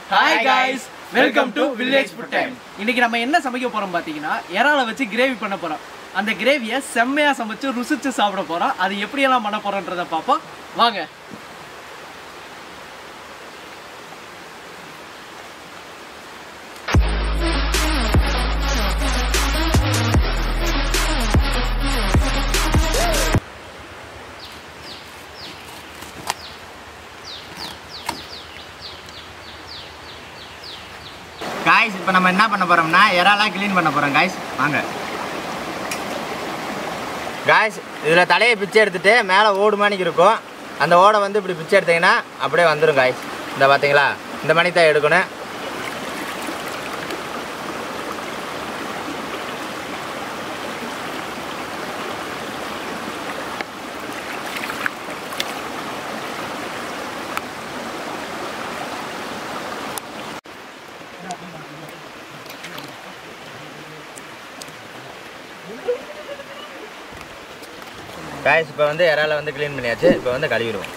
Hi guys welcome to village food time இன்னைக்கு நம்ம என்ன சமைக்க போறோம் பாத்தீங்கன்னா இறால வச்சு கிரேவி பண்ண போறோம் அந்த கிரேவியை செம்மையா சமைச்சு ருசிச்சு சாப்பிட போறோம் அது எப்படியெல்லாம் பண்ண போறோன்றத பார்ப்போம் வாங்க காய்ஸ் இப்போ நம்ம என்ன பண்ண போறோம்னா இறாலாம் க்ளீன் பண்ண போறோம் காய்ஸ் வாங்க காய்ஸ் இதில் தலையை பிச்சை எடுத்துட்டு மேலே ஓடு மணிக்கு இருக்கும் அந்த ஓடை வந்து இப்படி பிச்சை எடுத்தீங்கன்னா அப்படியே வந்துடும் காய்ஸ் இந்த பார்த்தீங்களா இந்த மணி தான் எடுக்கணும் காய்ஸ் இப்போ வந்து இறால வந்து க்ளீன் பண்ணியாச்சு இப்போ வந்து கழுவிடுவோம்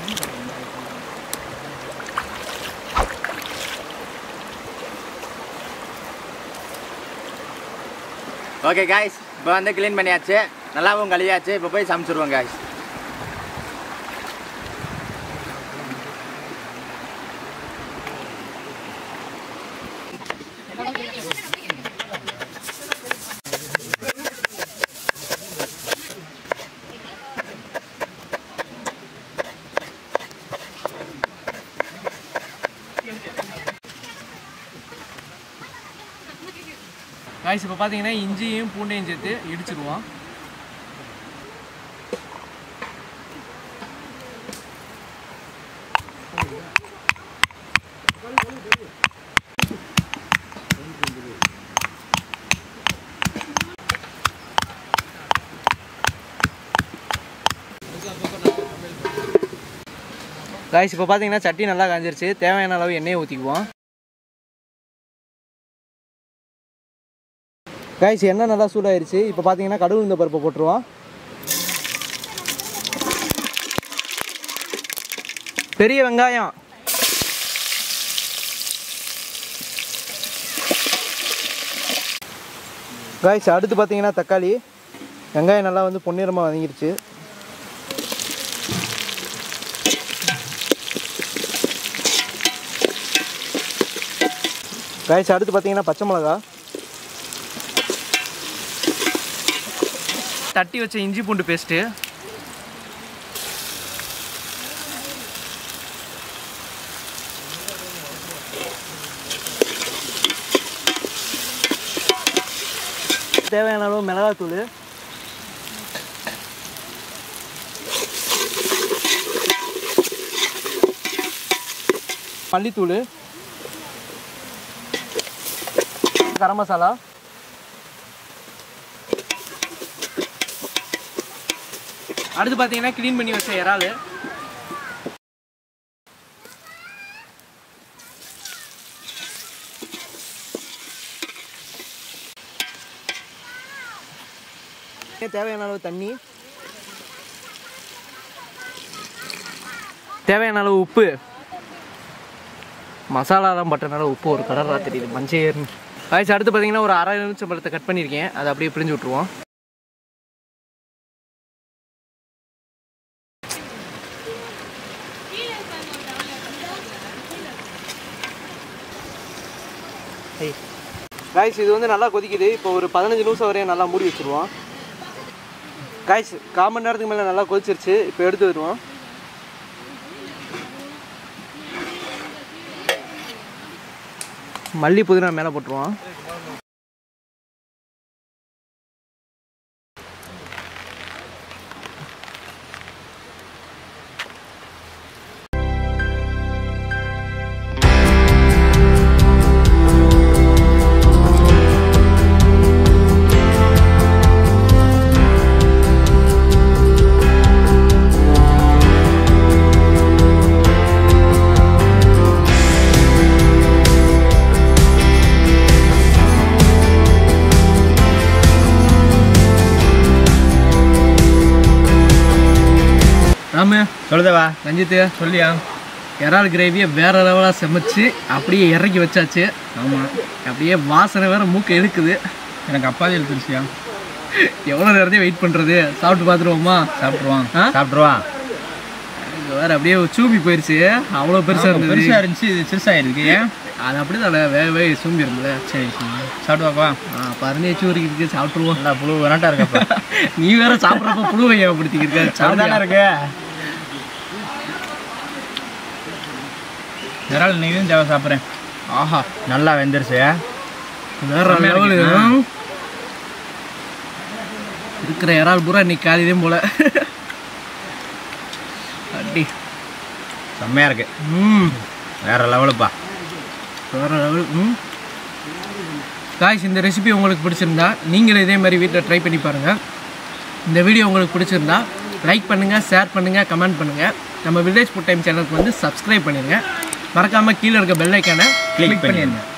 ஓகே காய்ஸ் இப்போ வந்து க்ளீன் பண்ணியாச்சு நல்லாவும் கழுவியாச்சு இப்போ போய் சமைச்சிருவோம் காய்ஸ் காய்ஸ் இப்போ பார்த்தீங்கன்னா இஞ்சியும் பூண்டையும் சேர்த்து இடிச்சிருவோம் காய்ஸ் இப்போ பார்த்தீங்கன்னா சட்டி நல்லா காஞ்சிருச்சு தேவையான அளவு எண்ணெயை ஊற்றிக்குவோம் காய்ஸ் எண்ணெய் நல்லா சூடாயிருச்சு இப்போ பார்த்தீங்கன்னா கடுகு இந்த பருப்பை போட்டுருவோம் பெரிய வெங்காயம் காய்ஸ் அடுத்து பார்த்தீங்கன்னா தக்காளி வெங்காயம் நல்லா வந்து பொன்னிறமாக வதங்கிருச்சு காய்ஸ் அடுத்து பார்த்தீங்கன்னா பச்சை மிளகா தட்டி வச்ச இஞ்சி பூண்டு பேஸ்ட்டு தேவையான அளவு மிளகாத்தூள் மல்லித்தூள் கரம் மசாலா அடுத்து பார்த்தீங்கன்னா க்ளீன் பண்ணி வச்ச இறால் தேவையான அளவு தண்ணி தேவையான அளவு உப்பு மசாலாலாம் பட்டனால உப்பு ஒரு கலராக தெரியுது மஞ்சள் காய்ச்சி அடுத்து பார்த்தீங்கன்னா ஒரு அரை நிமிஷம் பழத்தை கட் பண்ணியிருக்கேன் அதை அப்படியே பிழிஞ்சு விட்ருவோம் காய்ஸ் இது வந்து நல்லா கொதிக்குது இப்போ ஒரு பதினஞ்சு நிமிஷம் வரையும் நல்லா மூடி வச்சுருவோம் காய்ஸ் கால் மணி நேரத்துக்கு மேலே நல்லா கொதிச்சிருச்சு இப்போ எடுத்து வருவோம் மல்லி புதினா மேலே போட்டுருவோம் ராமு சொல்லுதவா ரஞ்சித்து சொல்லியா இறால் கிரேவியை வேற லெவலாக சமைச்சு அப்படியே இறக்கி வச்சாச்சு ஆமாம் அப்படியே வாசனை வேற மூக்கு இழுக்குது எனக்கு அப்பாவே எழுத்துருச்சியா எவ்வளோ நேரத்தையும் வெயிட் பண்ணுறது சாப்பிட்டு பார்த்துருவோமா சாப்பிட்ருவான் ஆ சாப்பிட்ருவான் இது வேற அப்படியே சூம்பி போயிருச்சு அவ்வளோ பெருசாக இருந்தது பெருசாக இருந்துச்சு இது சிறுசாக இருக்கு ஏன் அது அப்படி தானே வேக வேக சூம்பி இருந்தது சரி சரி சாப்பிட்டு பார்க்கவா ஆ பரணியச்சு இருக்கு சாப்பிட்ருவோம் நல்லா புழு வேணாட்டா இருக்கப்பா நீ வேற சாப்பிட்றப்ப புழு வையப்படுத்திக்கிருக்க அப்படிதானே இருக்கு இறால் நீ தான் தேவை சாப்பிட்றேன் ஆஹா நல்லா வெந்துருச்சு வேற செம்மையா லெவலு இருக்கு. இருக்கிற இறால் பூரா இன்னைக்கு காலையிலேயும் போல அடி செம்மையா இருக்கு ம் வேற லெவலுப்பா வேற லெவல் ம் காய்ஸ் இந்த ரெசிபி உங்களுக்கு பிடிச்சிருந்தா நீங்களும் இதே மாதிரி வீட்டில் ட்ரை பண்ணி பாருங்கள் இந்த வீடியோ உங்களுக்கு பிடிச்சிருந்தா லைக் பண்ணுங்கள் ஷேர் பண்ணுங்கள் கமெண்ட் பண்ணுங்கள் நம்ம வில்லேஜ் ஃபுட் டைம் சேனலுக்கு வந்து சப்ஸ்கிரைப் பண்ணிடுங்க மறக்காமல் கீழே இருக்க பெல் ஐக்கானை கிளிக் கிளிக் பண்ணிடுங்க